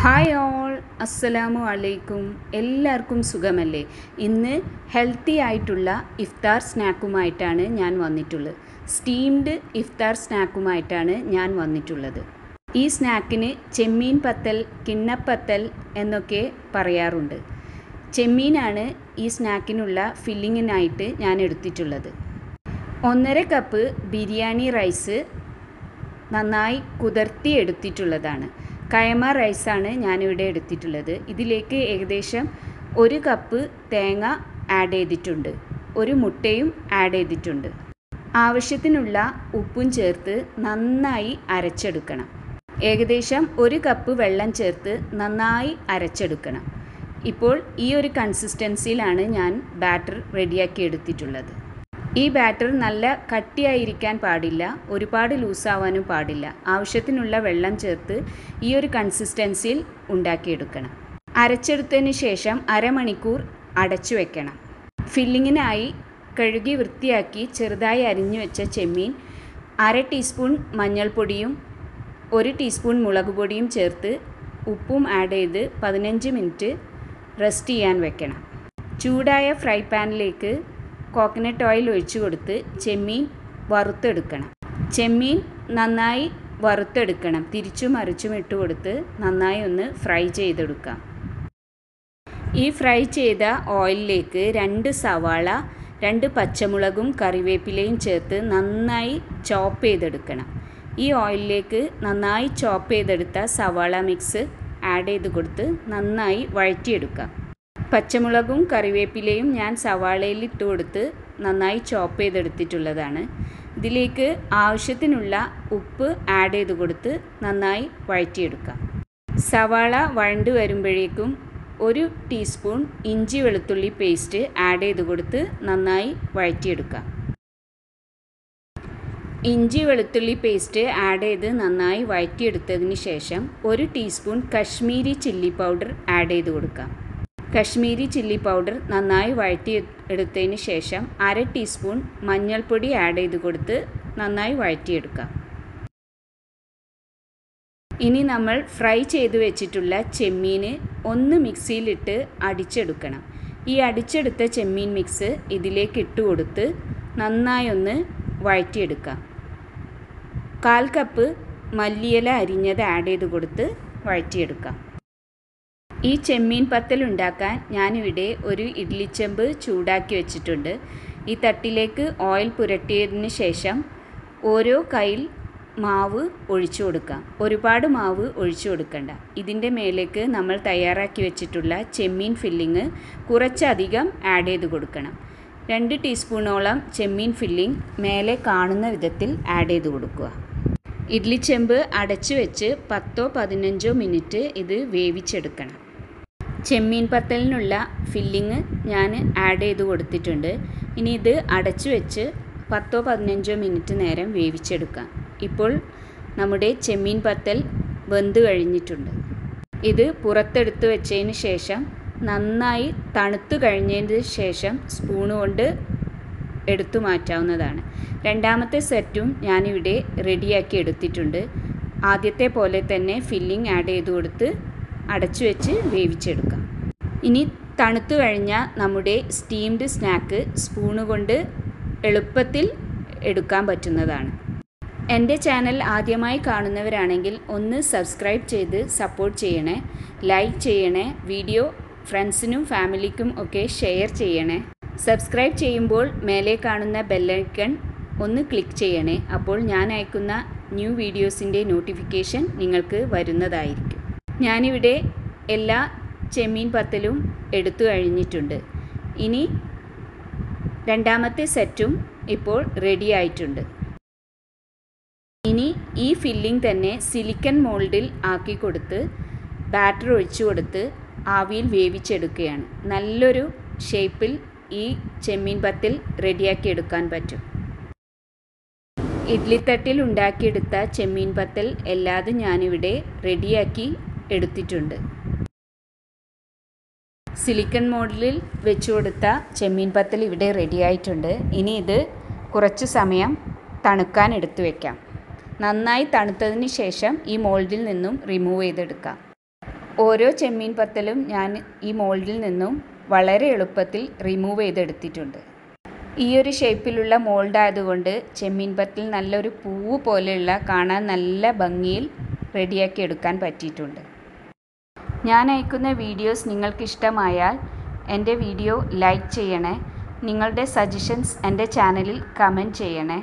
hi all അസ്സലാമു അലൈക്കും എല്ലാവർക്കും സുഖമല്ലേ ഇന്ന് ഹെൽത്തി ആയിട്ടുള്ള ഇഫ്താർ സ്നാക്കുമായിട്ടാണ് ഞാൻ വന്നിട്ടുള്ളത് സ്റ്റീംഡ് ഇഫ്താർ സ്നാക്കുമായിട്ടാണ് ഞാൻ വന്നിട്ടുള്ളത് ഈ സ്നാക്കിന് ചെമ്മീൻ പത്തൽ കിണ്ണപ്പത്തൽ എന്നൊക്കെ പറയാറുണ്ട് ചെമ്മീനാണ് ഈ സ്നാക്കിനുള്ള ഫില്ലിങ്ങിനായിട്ട് ഞാൻ എടുത്തിട്ടുള്ളത് ഒന്നര കപ്പ് ബിരിയാണി റൈസ് നന്നായി കുതിർത്തി എടുത്തിട്ടുള്ളതാണ് കയമ റൈസാണ് ഞാനിവിടെ എടുത്തിട്ടുള്ളത് ഇതിലേക്ക് ഏകദേശം ഒരു കപ്പ് തേങ്ങ ആഡ് ചെയ്തിട്ടുണ്ട് ഒരു മുട്ടയും ആഡ് ചെയ്തിട്ടുണ്ട് ആവശ്യത്തിനുള്ള ഉപ്പും ചേർത്ത് നന്നായി അരച്ചെടുക്കണം ഏകദേശം ഒരു കപ്പ് വെള്ളം ചേർത്ത് നന്നായി അരച്ചെടുക്കണം ഇപ്പോൾ ഈ ഒരു കൺസിസ്റ്റൻസിയിലാണ് ഞാൻ ബാറ്റർ റെഡിയാക്കി എടുത്തിട്ടുള്ളത് ഈ ബാറ്റർ നല്ല കട്ടിയായിരിക്കാൻ പാടില്ല ഒരുപാട് ലൂസാവാനും പാടില്ല ആവശ്യത്തിനുള്ള വെള്ളം ചേർത്ത് ഈ ഒരു കൺസിസ്റ്റൻസിയിൽ ഉണ്ടാക്കിയെടുക്കണം അരച്ചെടുത്തതിന് ശേഷം അരമണിക്കൂർ അടച്ചു വെക്കണം ഫില്ലിങ്ങിനായി കഴുകി വൃത്തിയാക്കി ചെറുതായി അരിഞ്ഞു വെച്ച ചെമ്മീൻ അര ടീസ്പൂൺ മഞ്ഞൾപ്പൊടിയും ഒരു ടീസ്പൂൺ മുളക് പൊടിയും ചേർത്ത് ഉപ്പും ആഡ് ചെയ്ത് പതിനഞ്ച് മിനിറ്റ് റെസ്റ്റ് ചെയ്യാൻ വെക്കണം ചൂടായ ഫ്രൈ പാനിലേക്ക് കോക്കനട്ട് ഓയിൽ ഒഴിച്ചു കൊടുത്ത് ചെമ്മീൻ വറുത്തെടുക്കണം ചെമ്മീൻ നന്നായി വറുത്തെടുക്കണം തിരിച്ചും മറിച്ചും ഇട്ട് കൊടുത്ത് നന്നായി ഒന്ന് ഫ്രൈ ചെയ്തെടുക്കാം ഈ ഫ്രൈ ചെയ്ത ഓയിലിലേക്ക് രണ്ട് സവാള രണ്ട് പച്ചമുളകും കറിവേപ്പിലയും ചേർത്ത് നന്നായി ചോപ്പ് ചെയ്തെടുക്കണം ഈ ഓയിലിലേക്ക് നന്നായി ചോപ്പ് ചെയ്തെടുത്ത സവാള മിക്സ് ആഡ് ചെയ്ത് കൊടുത്ത് നന്നായി വഴറ്റിയെടുക്കാം പച്ചമുളകും കറിവേപ്പിലയും ഞാൻ സവാളയിൽ ഇട്ട് കൊടുത്ത് നന്നായി ചോപ്പ് ചെയ്തെടുത്തിട്ടുള്ളതാണ് ഇതിലേക്ക് ആവശ്യത്തിനുള്ള ഉപ്പ് ആഡ് ചെയ്ത് കൊടുത്ത് നന്നായി വഴറ്റിയെടുക്കാം സവാള വഴണ്ട് വരുമ്പോഴേക്കും ഒരു ടീസ്പൂൺ ഇഞ്ചി വെളുത്തുള്ളി പേസ്റ്റ് ആഡ് ചെയ്ത് കൊടുത്ത് നന്നായി വഴറ്റിയെടുക്കാം ഇഞ്ചി വെളുത്തുള്ളി പേസ്റ്റ് ആഡ് ചെയ്ത് നന്നായി വഴറ്റിയെടുത്തതിന് ശേഷം ഒരു teaspoon Kashmiri chilli powder add ചെയ്ത് കൊടുക്കാം കശ്മീരി ചില്ലി പൗഡർ നന്നായി വഴറ്റി എടുത്തതിന് ശേഷം അര ടീസ്പൂൺ മഞ്ഞൾപ്പൊടി ആഡ് ചെയ്ത് കൊടുത്ത് നന്നായി വഴറ്റിയെടുക്കാം ഇനി നമ്മൾ ഫ്രൈ ചെയ്ത് വെച്ചിട്ടുള്ള ചെമ്മീന് ഒന്ന് മിക്സിയിലിട്ട് അടിച്ചെടുക്കണം ഈ അടിച്ചെടുത്ത ചെമ്മീൻ മിക്സ് ഇതിലേക്ക് ഇട്ട് കൊടുത്ത് നന്നായി ഒന്ന് വഴറ്റിയെടുക്കാം കാൽ കപ്പ് മല്ലിയില അരിഞ്ഞത് ആഡ് ചെയ്ത് കൊടുത്ത് വഴറ്റിയെടുക്കാം ഈ ചെമ്മീൻ പത്തൽ ഉണ്ടാക്കാൻ ഞാനിവിടെ ഒരു ഇഡ്ലിച്ചെമ്പ് ചൂടാക്കി വെച്ചിട്ടുണ്ട് ഈ തട്ടിലേക്ക് ഓയിൽ പുരട്ടിയതിന് ശേഷം ഓരോ കയ്യിൽ മാവ് ഒഴിച്ചു കൊടുക്കാം ഒരുപാട് മാവ് ഒഴിച്ചു കൊടുക്കണ്ട ഇതിൻ്റെ മേലേക്ക് നമ്മൾ തയ്യാറാക്കി വെച്ചിട്ടുള്ള ചെമ്മീൻ ഫില്ലിങ് കുറച്ചധികം ആഡ് ചെയ്ത് കൊടുക്കണം രണ്ട് ടീസ്പൂണോളം ചെമ്മീൻ ഫില്ലിംഗ് മേലെ കാണുന്ന വിധത്തിൽ ആഡ് ചെയ്ത് കൊടുക്കുക ഇഡ്ലിച്ചെമ്പ് അടച്ചു വെച്ച് പത്തോ പതിനഞ്ചോ മിനിറ്റ് ഇത് വേവിച്ചെടുക്കണം ചെമ്മീൻ പത്തലിനുള്ള ഫില്ലിങ് ഞാൻ ആഡ് ചെയ്ത് കൊടുത്തിട്ടുണ്ട് ഇനി ഇത് അടച്ചു വെച്ച് പത്തോ പതിനഞ്ചോ മിനിറ്റ് നേരം വേവിച്ചെടുക്കാം ഇപ്പോൾ നമ്മുടെ ചെമ്മീൻ പത്തൽ വെന്ത് കഴിഞ്ഞിട്ടുണ്ട് ഇത് പുറത്തെടുത്ത് വെച്ചതിന് ശേഷം നന്നായി തണുത്ത് കഴിഞ്ഞതിന് ശേഷം സ്പൂണ് കൊണ്ട് എടുത്തു മാറ്റാവുന്നതാണ് രണ്ടാമത്തെ സെറ്റും ഞാനിവിടെ റെഡിയാക്കി എടുത്തിട്ടുണ്ട് ആദ്യത്തെ പോലെ തന്നെ ഫില്ലിംഗ് ആഡ് ചെയ്ത് കൊടുത്ത് അടച്ചു വെച്ച് വേവിച്ചെടുക്കാം ഇനി തണുത്തു കഴിഞ്ഞ നമ്മുടെ സ്റ്റീംഡ് സ്നാക്ക് സ്പൂണ് കൊണ്ട് എളുപ്പത്തിൽ എടുക്കാൻ പറ്റുന്നതാണ് എൻ്റെ ചാനൽ ആദ്യമായി കാണുന്നവരാണെങ്കിൽ ഒന്ന് സബ്സ്ക്രൈബ് ചെയ്ത് സപ്പോർട്ട് ചെയ്യണേ ലൈക്ക് ചെയ്യണേ വീഡിയോ ഫ്രണ്ട്സിനും ഫാമിലിക്കും ഒക്കെ ഷെയർ ചെയ്യണേ സബ്സ്ക്രൈബ് ചെയ്യുമ്പോൾ മേലെ കാണുന്ന ബെല്ലൈക്കൺ ഒന്ന് ക്ലിക്ക് ചെയ്യണേ അപ്പോൾ ഞാൻ അയക്കുന്ന ന്യൂ വീഡിയോസിൻ്റെ നോട്ടിഫിക്കേഷൻ നിങ്ങൾക്ക് വരുന്നതായിരിക്കും ഞാനിവിടെ എല്ലാ ചെമ്മീൻ പത്തലും എടുത്തു കഴിഞ്ഞിട്ടുണ്ട് ഇനി രണ്ടാമത്തെ സെറ്റും ഇപ്പോൾ റെഡി ആയിട്ടുണ്ട് ഇനി ഈ ഫില്ലിംഗ് തന്നെ സിലിക്കൺ മോൾഡിൽ ആക്കി കൊടുത്ത് ബാറ്റർ ഒഴിച്ചു കൊടുത്ത് ആവിയിൽ വേവിച്ചെടുക്കുകയാണ് നല്ലൊരു ഷേപ്പിൽ ഈ ചെമ്മീൻ പത്തിൽ റെഡിയാക്കി എടുക്കാൻ പറ്റും ഇഡ്ലിത്തട്ടിൽ ഉണ്ടാക്കിയെടുത്ത ചെമ്മീൻ പത്തൽ എല്ലാതും ഞാനിവിടെ റെഡിയാക്കി എടുത്തിട്ടുണ്ട് സിലിക്കൺ മോഡലിൽ വെച്ചു കൊടുത്ത ചെമ്മീൻ പത്തൽ ഇവിടെ റെഡിയായിട്ടുണ്ട് ഇനി ഇത് കുറച്ച് സമയം തണുക്കാൻ എടുത്തു വയ്ക്കാം നന്നായി തണുത്തതിന് ശേഷം ഈ മോൾഡിൽ നിന്നും റിമൂവ് ചെയ്തെടുക്കാം ഓരോ ചെമ്മീൻ പത്തലും ഞാൻ ഈ മോൾഡിൽ നിന്നും വളരെ എളുപ്പത്തിൽ റിമൂവ് ചെയ്തെടുത്തിട്ടുണ്ട് ഈ ഒരു ഷേപ്പിലുള്ള മോൾഡ് ആയതുകൊണ്ട് ചെമ്മീൻ പത്തിൽ നല്ലൊരു പൂവ് പോലെയുള്ള കാണാൻ നല്ല ഭംഗിയിൽ റെഡിയാക്കി എടുക്കാൻ പറ്റിയിട്ടുണ്ട് ഞാൻ അയക്കുന്ന വീഡിയോസ് നിങ്ങൾക്ക് ഇഷ്ടമായാൽ എൻ്റെ വീഡിയോ ലൈക്ക് ചെയ്യണേ നിങ്ങളുടെ സജഷൻസ് എൻ്റെ ചാനലിൽ കമൻറ്റ് ചെയ്യണേ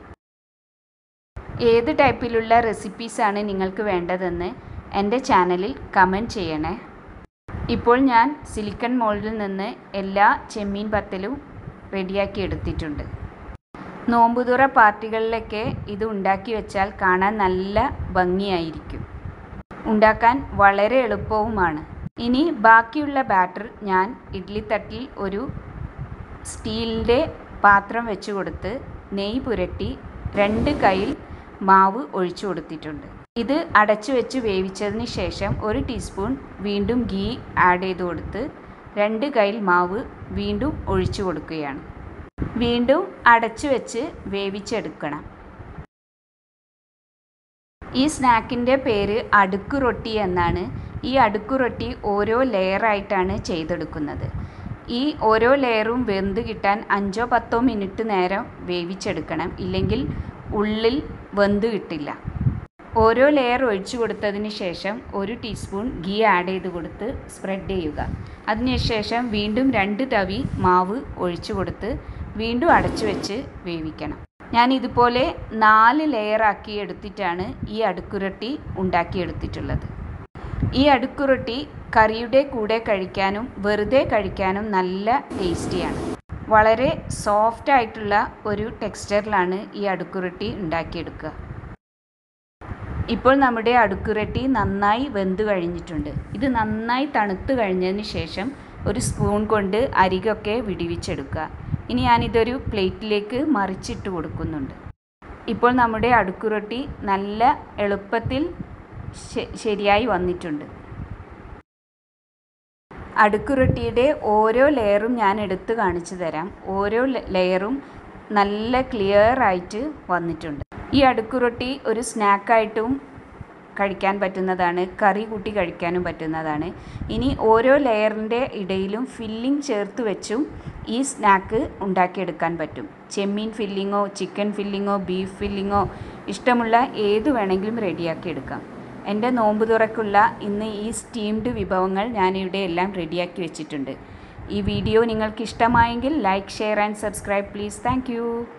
ഏത് ടൈപ്പിലുള്ള റെസിപ്പീസാണ് നിങ്ങൾക്ക് വേണ്ടതെന്ന് എൻ്റെ ചാനലിൽ കമൻറ്റ് ചെയ്യണേ ഇപ്പോൾ ഞാൻ സിലിക്കൺ മോൾഡിൽ നിന്ന് എല്ലാ ചെമ്മീൻ പത്തലും റെഡിയാക്കി എടുത്തിട്ടുണ്ട് നോമ്പുതുറ പാർട്ടികളിലൊക്കെ ഇത് ഉണ്ടാക്കി വെച്ചാൽ കാണാൻ നല്ല ഭംഗിയായിരിക്കും ഉണ്ടാക്കാൻ വളരെ എളുപ്പവുമാണ് ഇനി ബാക്കിയുള്ള ബാറ്റർ ഞാൻ ഇഡ്ലിത്തട്ടിൽ ഒരു സ്റ്റീലിൻ്റെ പാത്രം വെച്ച് കൊടുത്ത് നെയ്യ് പുരട്ടി രണ്ട് കൈയിൽ മാവ് ഒഴിച്ചു കൊടുത്തിട്ടുണ്ട് ഇത് അടച്ചു വെച്ച് വേവിച്ചതിന് ശേഷം ഒരു ടീസ്പൂൺ വീണ്ടും ഗീ ആഡ് ചെയ്ത് കൊടുത്ത് രണ്ട് കൈയിൽ മാവ് വീണ്ടും ഒഴിച്ചു കൊടുക്കുകയാണ് വീണ്ടും അടച്ചു വെച്ച് വേവിച്ചെടുക്കണം ഈ സ്നാക്കിൻ്റെ പേര് അടുക്ക് റൊട്ടി എന്നാണ് ഈ അടുക്ക് റൊട്ടി ഓരോ ലെയറായിട്ടാണ് ചെയ്തെടുക്കുന്നത് ഈ ഓരോ ലെയറും വെന്ത് കിട്ടാൻ അഞ്ചോ പത്തോ മിനിറ്റ് നേരം വേവിച്ചെടുക്കണം ഇല്ലെങ്കിൽ ഉള്ളിൽ വെന്ത് കിട്ടില്ല ഓരോ ലെയർ ഒഴിച്ചു കൊടുത്തതിന് ശേഷം ഒരു ടീസ്പൂൺ ഗീ ആഡ് ചെയ്ത് കൊടുത്ത് സ്പ്രെഡ് ചെയ്യുക അതിനുശേഷം വീണ്ടും രണ്ട് തവി മാവ് ഒഴിച്ചു കൊടുത്ത് വീണ്ടും അടച്ചു വെച്ച് വേവിക്കണം ഞാൻ ഇതുപോലെ നാല് ലെയറാക്കി എടുത്തിട്ടാണ് ഈ അടുക്കുരട്ടി ഉണ്ടാക്കിയെടുത്തിട്ടുള്ളത് ഈ അടുക്കുരട്ടി കറിയുടെ കൂടെ കഴിക്കാനും വെറുതെ കഴിക്കാനും നല്ല ടേസ്റ്റിയാണ് വളരെ സോഫ്റ്റ് ആയിട്ടുള്ള ഒരു ടെക്സ്ചറിലാണ് ഈ അടുക്കുരട്ടി ഉണ്ടാക്കിയെടുക്കുക ഇപ്പോൾ നമ്മുടെ അടുക്കുരട്ടി നന്നായി വെന്ത് കഴിഞ്ഞിട്ടുണ്ട് ഇത് നന്നായി തണുത്ത് കഴിഞ്ഞതിന് ശേഷം ഒരു സ്പൂൺ കൊണ്ട് അരികൊക്കെ വിടിവിച്ചെടുക്കുക ഇനി ഞാനിതൊരു പ്ലേറ്റിലേക്ക് മറിച്ചിട്ട് കൊടുക്കുന്നുണ്ട് ഇപ്പോൾ നമ്മുടെ അടുക്കുരട്ടി നല്ല എളുപ്പത്തിൽ ശരിയായി വന്നിട്ടുണ്ട് അടുക്കുരട്ടിയുടെ ഓരോ ലെയറും ഞാൻ എടുത്ത് കാണിച്ചു തരാം ഓരോ ലെയറും നല്ല ക്ലിയർ ആയിട്ട് വന്നിട്ടുണ്ട് ഈ അടുക്കുരൊട്ടി ഒരു സ്നാക്കായിട്ടും കഴിക്കാൻ പറ്റുന്നതാണ് കറി കൂട്ടി കഴിക്കാനും പറ്റുന്നതാണ് ഇനി ഓരോ ലെയറിൻ്റെ ഇടയിലും ഫില്ലിംഗ് ചേർത്ത് വെച്ചും ഈ സ്നാക്ക് ഉണ്ടാക്കിയെടുക്കാൻ പറ്റും ചെമ്മീൻ ഫില്ലിങ്ങോ ചിക്കൻ ഫില്ലിങ്ങോ ബീഫ് ഫില്ലിങ്ങോ ഇഷ്ടമുള്ള ഏത് വേണമെങ്കിലും റെഡിയാക്കി എടുക്കാം എൻ്റെ നോമ്പ് തുറക്കുള്ള ഇന്ന് ഈ സ്റ്റീംഡ് വിഭവങ്ങൾ ഞാനിവിടെ എല്ലാം റെഡിയാക്കി വെച്ചിട്ടുണ്ട് ഈ വീഡിയോ നിങ്ങൾക്ക് ഇഷ്ടമായെങ്കിൽ like share and subscribe please thank